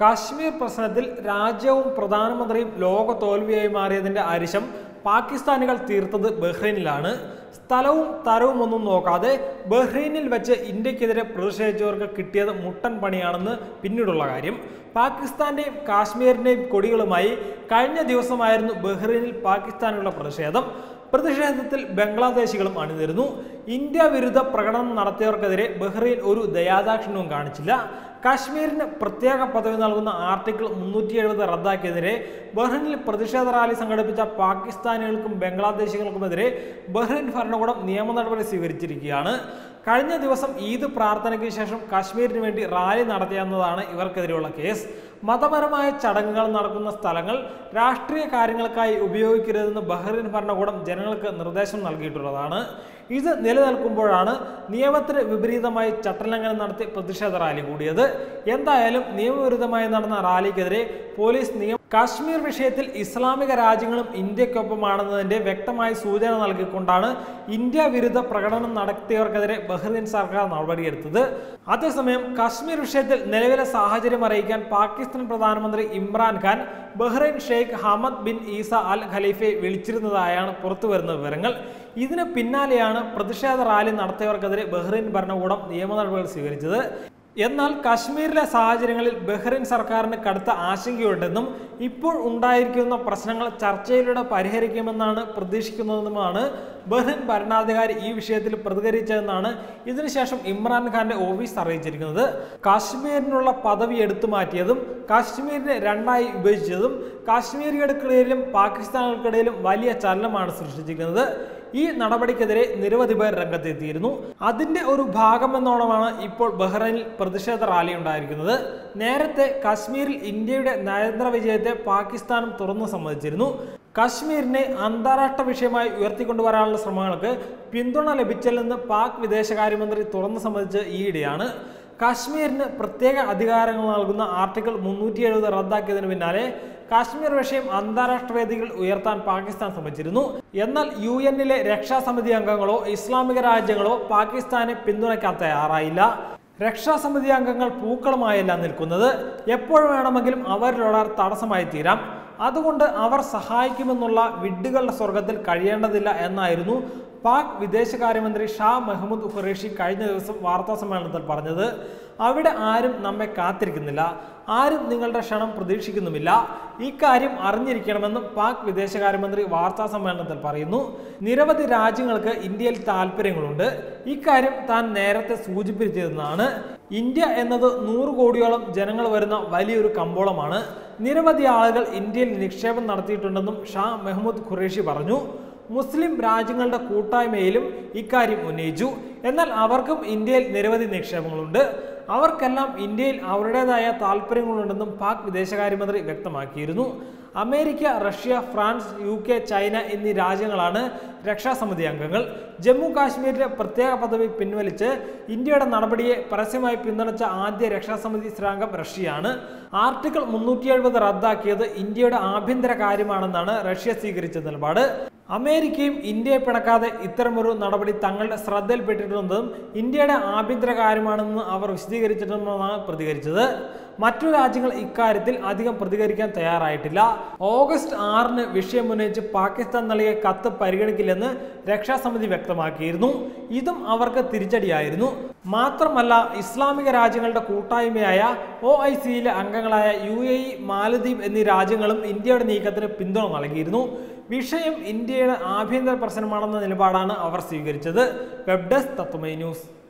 കാശ്മീർ പ്രശ്നത്തിൽ രാജ്യവും പ്രധാനമന്ത്രിയും ലോക തോൽവിയായി മാറിയതിന്റെ അരിശം പാകിസ്ഥാനികൾ തീർത്തത് ബഹ്റൈനിലാണ് സ്ഥലവും തരവും ഒന്നും നോക്കാതെ ബഹ്റൈനിൽ വെച്ച് ഇന്ത്യക്കെതിരെ പ്രതിഷേധിച്ചവർക്ക് കിട്ടിയത് മുട്ടൻ പണിയാണെന്ന് പിന്നീടുള്ള കാര്യം പാകിസ്ഥാന്റെയും കാശ്മീരിന്റെയും കൊടികളുമായി കഴിഞ്ഞ ദിവസമായിരുന്നു ബഹ്റൈനിൽ പാകിസ്ഥാനുള്ള പ്രതിഷേധം പ്രതിഷേധത്തിൽ ബംഗ്ലാദേശികളും അണിനിരുന്നു ഇന്ത്യ വിരുദ്ധ പ്രകടനം നടത്തിയവർക്കെതിരെ ബഹ്റൈൻ ഒരു ദയാദാക്ഷിണ്യവും കാണിച്ചില്ല കാശ്മീരിന് പ്രത്യേക പദവി നൽകുന്ന ആർട്ടിക്കിൾ മുന്നൂറ്റി എഴുപത് റദ്ദാക്കിയതിരെ ബഹ്റൈനിൽ പ്രതിഷേധ റാലി സംഘടിപ്പിച്ച പാകിസ്ഥാനികൾക്കും ബംഗ്ലാദേശികൾക്കുമെതിരെ ബഹ്റൈൻ ഭരണകൂടം നിയമ നടപടി സ്വീകരിച്ചിരിക്കുകയാണ് കഴിഞ്ഞ ദിവസം ഈദ് പ്രാർത്ഥനയ്ക്ക് ശേഷം കാശ്മീരിന് വേണ്ടി റാലി നടത്തിയെന്നതാണ് ഇവർക്കെതിരെയുള്ള കേസ് മതപരമായ ചടങ്ങുകൾ നടക്കുന്ന സ്ഥലങ്ങൾ രാഷ്ട്രീയ കാര്യങ്ങൾക്കായി ഉപയോഗിക്കരുതെന്ന് ബഹ്റൈൻ ഭരണകൂടം ജനങ്ങൾക്ക് നിർദ്ദേശം നൽകിയിട്ടുള്ളതാണ് ഇത് നിലനിൽക്കുമ്പോഴാണ് നിയമത്തിന് വിപരീതമായി ചട്ടലംഘനം നടത്തി പ്രതിഷേധ റാലി കൂടിയത് എന്തായാലും നിയമവിരുദ്ധമായി നടന്ന റാലിക്കെതിരെ പോലീസ് നിയമ കാശ്മീർ വിഷയത്തിൽ ഇസ്ലാമിക രാജ്യങ്ങളും ഇന്ത്യക്കൊപ്പമാണെന്നതിന്റെ വ്യക്തമായ സൂചന നൽകിക്കൊണ്ടാണ് ഇന്ത്യ വിരുദ്ധ പ്രകടനം നടത്തിയവർക്കെതിരെ ബഹ്റൈൻ സർക്കാർ നടപടിയെടുത്തത് അതേസമയം കാശ്മീർ വിഷയത്തിൽ നിലവിലെ സാഹചര്യം അറിയിക്കാൻ പാകിസ്ഥാൻ പ്രധാനമന്ത്രി Imran Khan Bahrain Sheikh Hamad bin Isa al ഖലീഫയെ വിളിച്ചിരുന്നതായാണ് പുറത്തുവരുന്ന വിവരങ്ങൾ ഇതിന് പിന്നാലെയാണ് പ്രതിഷേധ റാലി നടത്തിയവർക്കെതിരെ ബഹ്റൈൻ ഭരണകൂടം നിയമ നടപടികൾ സ്വീകരിച്ചത് എന്നാൽ കാശ്മീരിലെ സാഹചര്യങ്ങളിൽ ബഹ്റൈൻ സർക്കാരിന് കടുത്ത ആശങ്കയുണ്ടെന്നും ഇപ്പോൾ ഉണ്ടായിരിക്കുന്ന പ്രശ്നങ്ങൾ ചർച്ചയിലൂടെ പരിഹരിക്കുമെന്നാണ് പ്രതീക്ഷിക്കുന്നതെന്നുമാണ് ബഹ്റൈൻ ഭരണാധികാരി ഈ വിഷയത്തിൽ പ്രതികരിച്ചതെന്നാണ് ഇതിനുശേഷം ഇമ്രാൻഖാന്റെ ഓഫീസ് അറിയിച്ചിരിക്കുന്നത് കാശ്മീരിനുള്ള പദവി എടുത്തു മാറ്റിയതും കാശ്മീരിനെ രണ്ടായി വിഭജിച്ചതും കാശ്മീരികൾക്കിടയിലും പാകിസ്ഥാനുകൾക്കിടയിലും വലിയ ചലനമാണ് സൃഷ്ടിച്ചിരിക്കുന്നത് ഈ നടപടിക്കെതിരെ നിരവധി പേർ രംഗത്തെത്തിയിരുന്നു അതിന്റെ ഒരു ഭാഗമെന്നോണമാണ് ഇപ്പോൾ ബഹ്റൈനിൽ പ്രതിഷേധ റാലി ഉണ്ടായിരിക്കുന്നത് നേരത്തെ കാശ്മീരിൽ ഇന്ത്യയുടെ നയതന്ത്ര വിജയത്തെ പാകിസ്ഥാനും തുറന്നു സമ്മതിച്ചിരുന്നു കാശ്മീരിനെ അന്താരാഷ്ട്ര വിഷയമായി ഉയർത്തിക്കൊണ്ടുവരാനുള്ള ശ്രമങ്ങൾക്ക് പിന്തുണ ലഭിച്ചില്ലെന്ന് പാക് വിദേശകാര്യമന്ത്രി തുറന്നു സമ്മതിച്ച് ഈയിടെയാണ് കാശ്മീരിന് പ്രത്യേക അധികാരങ്ങൾ നൽകുന്ന ആർട്ടിക്കിൾ മുന്നൂറ്റി എഴുപത് റദ്ദാക്കിയതിന് പിന്നാലെ കാശ്മീർ വിഷയം അന്താരാഷ്ട്ര വേദികൾ ഉയർത്താൻ പാകിസ്ഥാൻ ശ്രമിച്ചിരുന്നു എന്നാൽ യു എന്നിലെ രക്ഷാസമിതി അംഗങ്ങളോ ഇസ്ലാമിക രാജ്യങ്ങളോ പാകിസ്ഥാനെ പിന്തുണയ്ക്കാൻ തയ്യാറായില്ല രക്ഷാസമിതി അംഗങ്ങൾ പൂക്കളുമായല്ല നിൽക്കുന്നത് എപ്പോൾ വേണമെങ്കിലും അവരിലോടാൻ തടസ്സമായി തീരാം അതുകൊണ്ട് അവർ സഹായിക്കുമെന്നുള്ള വിഡ്ഢുകളുടെ സ്വർഗത്തിൽ കഴിയേണ്ടതില്ല എന്നായിരുന്നു പാക് വിദേശകാര്യമന്ത്രി ഷാ മെഹമ്മൂദ് ഖുറേഷി കഴിഞ്ഞ ദിവസം വാർത്താ സമ്മേളനത്തിൽ പറഞ്ഞത് അവിടെ ആരും നമ്മെ കാത്തിരിക്കുന്നില്ല ആരും നിങ്ങളുടെ ക്ഷണം പ്രതീക്ഷിക്കുന്നുമില്ല ഇക്കാര്യം അറിഞ്ഞിരിക്കണമെന്നും പാക് വിദേശകാര്യമന്ത്രി വാർത്താ സമ്മേളനത്തിൽ പറയുന്നു നിരവധി രാജ്യങ്ങൾക്ക് ഇന്ത്യയിൽ താല്പര്യങ്ങളുണ്ട് ഇക്കാര്യം താൻ നേരത്തെ സൂചിപ്പിച്ചിരുന്നതാണ് ഇന്ത്യ എന്നത് നൂറ് കോടിയോളം ജനങ്ങൾ വരുന്ന വലിയൊരു കമ്പോളമാണ് നിരവധി ആളുകൾ ഇന്ത്യയിൽ നിക്ഷേപം നടത്തിയിട്ടുണ്ടെന്നും ഷാ മെഹമ്മൂദ് ഖുറേഷി പറഞ്ഞു മുസ്ലിം രാജ്യങ്ങളുടെ കൂട്ടായ്മയിലും ഇക്കാര്യം ഉന്നയിച്ചു എന്നാൽ അവർക്കും ഇന്ത്യയിൽ നിരവധി നിക്ഷേപങ്ങളുണ്ട് അവർക്കെല്ലാം ഇന്ത്യയിൽ അവരുടേതായ താല്പര്യങ്ങളുണ്ടെന്നും പാക് വിദേശകാര്യമന്ത്രി വ്യക്തമാക്കിയിരുന്നു America Russia France U K China എന്നീ രാജ്യങ്ങളാണ് രക്ഷാസമിതി അംഗങ്ങൾ ജമ്മു കാശ്മീരിലെ പ്രത്യേക പദവി പിൻവലിച്ച് ഇന്ത്യയുടെ നടപടിയെ പരസ്യമായി പിന്തുണച്ച ആദ്യ രക്ഷാസമിതി സ്ഥിരാംഗം റഷ്യയാണ് ആർട്ടിക്കിൾ മുന്നൂറ്റി എഴുപത് റദ്ദാക്കിയത് ഇന്ത്യയുടെ ആഭ്യന്തര കാര്യമാണെന്നാണ് റഷ്യ സ്വീകരിച്ച നിലപാട് അമേരിക്കയും ഇന്ത്യയെ പിണക്കാതെ ഇത്തരമൊരു നടപടി തങ്ങളുടെ ശ്രദ്ധയിൽപ്പെട്ടിട്ടുണ്ടെന്നും ഇന്ത്യയുടെ ആഭ്യന്തര കാര്യമാണെന്ന് അവർ വിശദീകരിച്ചിട്ടുണ്ടെന്നാണ് പ്രതികരിച്ചത് മറ്റു രാജ്യങ്ങൾ ഇക്കാര്യത്തിൽ അധികം പ്രതികരിക്കാൻ തയ്യാറായിട്ടില്ല ഓഗസ്റ്റ് ആറിന് വിഷയം ഉന്നയിച്ച് പാകിസ്ഥാൻ നൽകിയ കത്ത് പരിഗണിക്കില്ലെന്ന് രക്ഷാസമിതി വ്യക്തമാക്കിയിരുന്നു ഇതും അവർക്ക് തിരിച്ചടിയായിരുന്നു മാത്രമല്ല ഇസ്ലാമിക രാജ്യങ്ങളുടെ കൂട്ടായ്മയായ ഒ ഐ സിയിലെ അംഗങ്ങളായ യു എ ഇ മാലദ്വീപ് എന്നീ രാജ്യങ്ങളും ഇന്ത്യയുടെ നീക്കത്തിന് പിന്തുണ നൽകിയിരുന്നു വിഷയം ഇന്ത്യയുടെ ആഭ്യന്തര പ്രശ്നമാണെന്ന നിലപാടാണ് അവർ സ്വീകരിച്ചത് വെബ് ഡെസ്ക് തത്വമൈ ന്യൂസ്